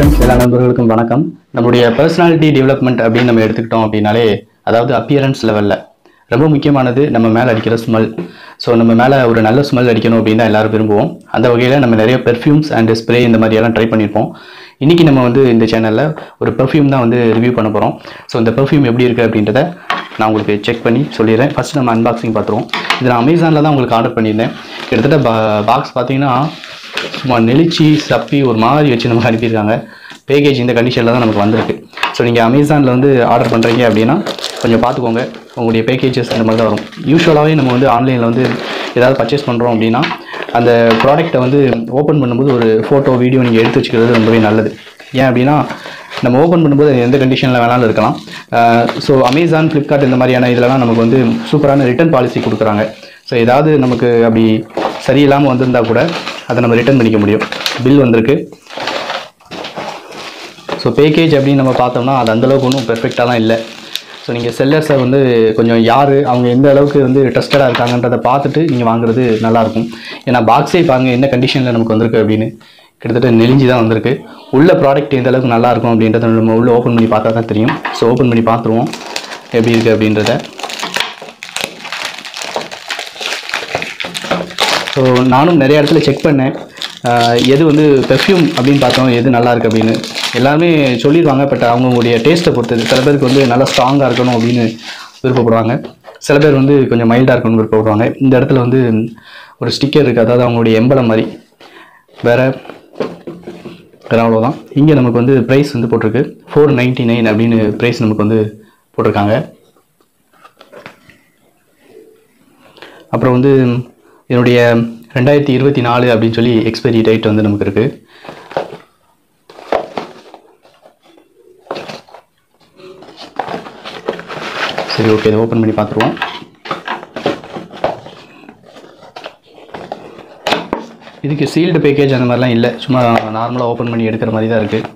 friends எல்லா நண்பர்களுக்கும் வணக்கம் நம்மளுடைய பர்சனாலிட்டி டெவலப்மெண்ட் அப்படின்னு நம்ம எடுத்துக்கிட்டோம் அப்படின்னாலே அதாவது அப்பியரன்ஸ் லெவலில் ரொம்ப முக்கியமானது நம்ம மேலே அடிக்கிற ஸ்மெல் ஸோ நம்ம மேலே ஒரு நல்ல ஸ்மெல் அடிக்கணும் அப்படின்னு தான் எல்லாரும் விரும்புவோம் அந்த வகையில் நம்ம நிறைய பெர்ஃப்யூம்ஸ் அண்ட் ஸ்ப்ரே இந்த மாதிரியெல்லாம் ட்ரை பண்ணியிருப்போம் இன்றைக்கி நம்ம வந்து இந்த சேனலில் ஒரு பெர்ஃப்யூம் தான் வந்து ரிவ்யூ பண்ண போகிறோம் ஸோ இந்த பெர்ஃப்யூம் எப்படி இருக்குது அப்படின்றத நான் உங்களுக்கு செக் பண்ணி சொல்லிடுறேன் ஃபஸ்ட் நம்ம அன்பாக்சிங் பார்த்துருவோம் இது நான் அமேசானில் தான் உங்களுக்கு ஆர்டர் பண்ணியிருந்தேன் கிட்டத்தட்ட பாக்ஸ் பார்த்தீங்கன்னா சும்மா நெளிச்சு சப்பி ஒரு மாதிரி வச்சு நமக்கு அனுப்பியிருக்காங்க பேக்கேஜ் இந்த கண்டிஷனில் தான் நமக்கு வந்திருக்கு ஸோ நீங்கள் அமேசானில் வந்து ஆர்டர் பண்ணுறீங்க அப்படின்னா கொஞ்சம் பார்த்துக்கோங்க உங்களுடைய பேக்கேஜஸ் இந்த மாதிரி தான் வரும் யூஸ்வலாகவே நம்ம வந்து ஆன்லைனில் வந்து ஏதாவது பர்ச்சேஸ் பண்ணுறோம் அப்படின்னா அந்த ப்ராடக்ட்டை வந்து ஓப்பன் பண்ணும்போது ஒரு ஃபோட்டோ வீடியோ நீங்கள் எடுத்து வச்சுக்கிறது ரொம்பவே நல்லது ஏன் அப்படின்னா நம்ம ஓப்பன் பண்ணும்போது அது எந்த கண்டிஷனில் வேணாலும் இருக்கலாம் ஸோ அமேசான் ஃப்ளிப்கார்ட் இந்த மாதிரியான இதெல்லாம் நமக்கு வந்து சூப்பரான ரிட்டர்ன் பாலிசி கொடுக்குறாங்க ஸோ ஏதாவது நமக்கு அப்படி சரியில்லாமல் வந்திருந்தா கூட அதை நம்ம ரிட்டர்ன் பண்ணிக்க முடியும் பில் வந்திருக்கு ஸோ பேக்கேஜ் அப்படின்னு நம்ம பார்த்தோம்னா அது அந்தளவுக்கு ஒன்றும் பெர்ஃபெக்டாலாம் இல்லை ஸோ நீங்கள் செல்லர்ஸை வந்து கொஞ்சம் யார் அவங்க எந்த அளவுக்கு வந்து ட்ரஸ்டடாக இருக்காங்கன்றதை பார்த்துட்டு நீங்கள் வாங்குறது நல்லாயிருக்கும் ஏன்னா பாக்ஸே பாருங்க என்ன கண்டிஷனில் நமக்கு வந்திருக்கு அப்படின்னு கிட்டத்தட்ட நெலிஞ்சி தான் வந்திருக்கு உள்ள ப்ராடக்ட் எந்த அளவுக்கு நல்லா இருக்கும் அப்படின்றத நம்ம உள்ள ஓப்பன் பண்ணி பார்த்தா தான் தெரியும் ஸோ ஓப்பன் பண்ணி பார்த்துருவோம் எப்படி இருக்குது அப்படின்றத ஸோ நானும் நிறைய இடத்துல செக் பண்ணேன் ஆஹ் எது வந்து பெர்ஃப்யூம் அப்படின்னு பார்த்தோம் எது நல்லா இருக்கு அப்படின்னு எல்லாருமே சொல்லிடுவாங்க பட் அவங்களுடைய டேஸ்ட்டை பொறுத்தது சில பேருக்கு வந்து நல்லா ஸ்ட்ராங்காக இருக்கணும் அப்படின்னு விருப்பப்படுவாங்க சில பேர் வந்து கொஞ்சம் மைல்டாக இருக்கணும்னு விருப்பப்படுவாங்க இந்த இடத்துல வந்து ஒரு ஸ்டிக்கர் இருக்குது அதாவது அவங்களுடைய எம்பளம் மாதிரி வேறு வேறு அவ்வளோதான் இங்கே நமக்கு வந்து ப்ரைஸ் வந்து போட்டிருக்கு ஃபோர் நைன்ட்டி நைன் அப்படின்னு ப்ரைஸ் நமக்கு வந்து போட்டிருக்காங்க அப்புறம் வந்து என்னுடைய ரெண்டாயிரத்தி இருபத்தி நாலு அப்படின்னு சொல்லி எக்ஸ்பைரி டேட் வந்து நமக்கு இருக்குது சரி ஓகே இதை ஓப்பன் பண்ணி பார்த்துருவோம் இதுக்கு சீல்டு பேக்கேஜ் அந்த மாதிரிலாம் இல்லை சும்மா நார்மலாக ஓப்பன் பண்ணி எடுக்கிற மாதிரி தான் இருக்குது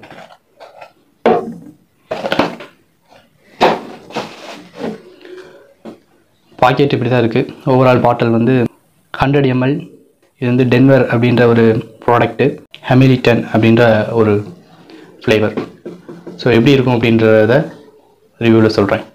பாக்கெட் இப்படி தான் இருக்குது ஓவரால் பாட்டில் வந்து ஹண்ட்ரட் எம்எல் இது வந்து டென்வர் அப்படின்ற ஒரு ப்ராடக்ட்டு ஹெமிலிட்டன் அப்படின்ற ஒரு ஃப்ளேவர் ஸோ எப்படி இருக்கும் அப்படின்றத ரிவ்யூவில் சொல்கிறேன்